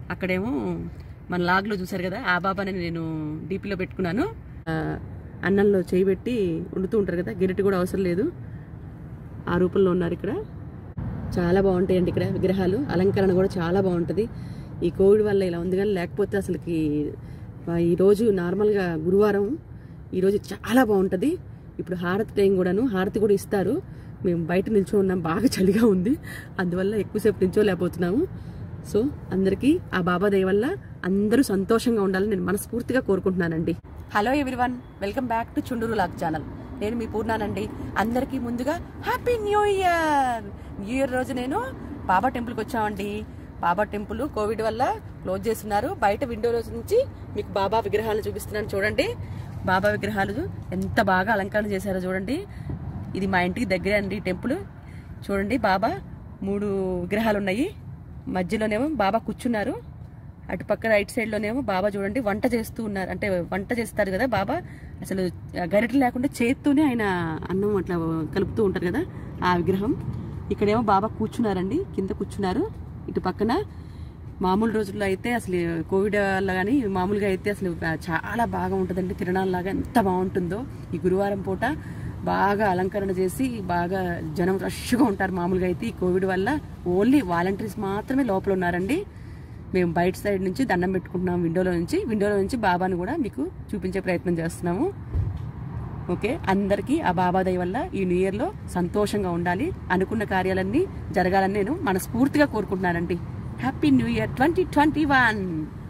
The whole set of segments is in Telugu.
అక్కడేమో మన లాగ్లో చూసారు కదా ఆ బాబాని నేను డీపీలో పెట్టుకున్నాను ఆ, అన్నంలో చేయి పెట్టి వండుతూ ఉంటారు కదా గిరిటి కూడా అవసరం లేదు ఆ రూపంలో ఉన్నారు ఇక్కడ చాలా బాగుంటాయండి ఇక్కడ విగ్రహాలు అలంకరణ కూడా చాలా బాగుంటుంది ఈ కోవిడ్ వల్ల ఇలా ఉంది కానీ లేకపోతే అసలుకి ఆ, ఈరోజు నార్మల్గా గురువారం ఈరోజు చాలా బాగుంటుంది ఇప్పుడు హారతి టైం కూడాను హారతి కూడా ఇస్తారు మేము బయట నిల్చో ఉన్నాం బాగా చలిగా ఉంది అందువల్ల ఎక్కువసేపు నిల్చోలేకపోతున్నాము సో అందరికీ ఆ బాబా దయ వల్ల అందరూ సంతోషంగా ఉండాలని నేను మనస్ఫూర్తిగా కోరుకుంటున్నానండి hello everyone welcome back to Chunduru log channel నేను మీ పూర్ణానండి అందరికీ ముందుగా happy new year new year రోజు నేను బాబా టెంపుల్కి వచ్చామండి బాబా టెంపుల్ కోవిడ్ వల్ల క్లోజ్ చేస్తున్నారు బయట విండో రోజు నుంచి మీకు బాబా విగ్రహాలు చూపిస్తున్నాను చూడండి బాబా విగ్రహాలు ఎంత బాగా అలంకరణ చేశారో చూడండి ఇది మా ఇంటికి దగ్గరే అండి టెంపుల్ చూడండి బాబా మూడు విగ్రహాలు ఉన్నాయి మధ్యలోనేమో బాబా కూర్చున్నారు అటు పక్క రైట్ సైడ్ లోనేమో బాబా చూడండి వంట చేస్తూ ఉన్నారు అంటే వంట చేస్తారు కదా బాబా అసలు గరిటె లేకుండా చేత్తోనే ఆయన అన్నం అట్లా కలుపుతూ ఉంటారు కదా ఆ విగ్రహం ఇక్కడేమో బాబా కూర్చున్నారండి కింద కూర్చున్నారు ఇటు పక్కన మామూలు రోజుల్లో అయితే అసలు కోవిడ్ వల్ల కానీ మామూలుగా అయితే అసలు చాలా బాగా ఉంటుందండి తిరణాలలాగా ఎంత బాగుంటుందో ఈ గురువారం పూట బాగా అలంకరణ చేసి బాగా జనం రష్గా ఉంటారు మామూలుగా అయితే ఈ కోవిడ్ వల్ల ఓన్లీ వాలంటీర్స్ మాత్రమే లోపల ఉన్నారండి మేము బయట సైడ్ నుంచి దండం పెట్టుకుంటున్నాం విండోలో నుంచి విండోలో నుంచి బాబాను కూడా మీకు చూపించే ప్రయత్నం చేస్తున్నాము ఓకే అందరికీ ఆ బాబా దయ వల్ల ఈ న్యూ ఇయర్లో సంతోషంగా ఉండాలి అనుకున్న కార్యాలన్నీ జరగాలని నేను మనస్ఫూర్తిగా కోరుకుంటున్నానండి happy new year twenty twenty one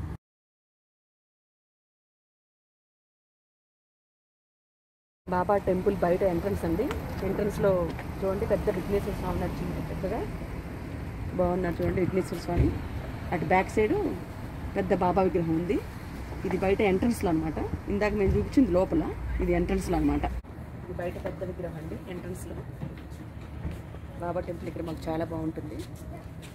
Baba temple బయట ఎంట్రన్స్ అండి ఎంట్రన్స్ లో చూడండి పెద్ద విఘ్నేశ్వర స్వామి నచ్చింది పెద్దగా బాగున్నారు చూడండి విఘ్నేశ్వర స్వామి అటు బ్యాక్ సైడ్ పెద్ద బాబా విగ్రహం ఉంది ఇది బయట ఎంట్రన్స్లో అనమాట ఇందాక మేము చూపించింది లోపల ఇది ఎంట్రన్స్లో అనమాట ఇది బయట పెద్ద విగ్రహం అండి ఎంట్రన్స్లో బాబా టెంపుల్ ఇక్కడ మాకు చాలా బాగుంటుంది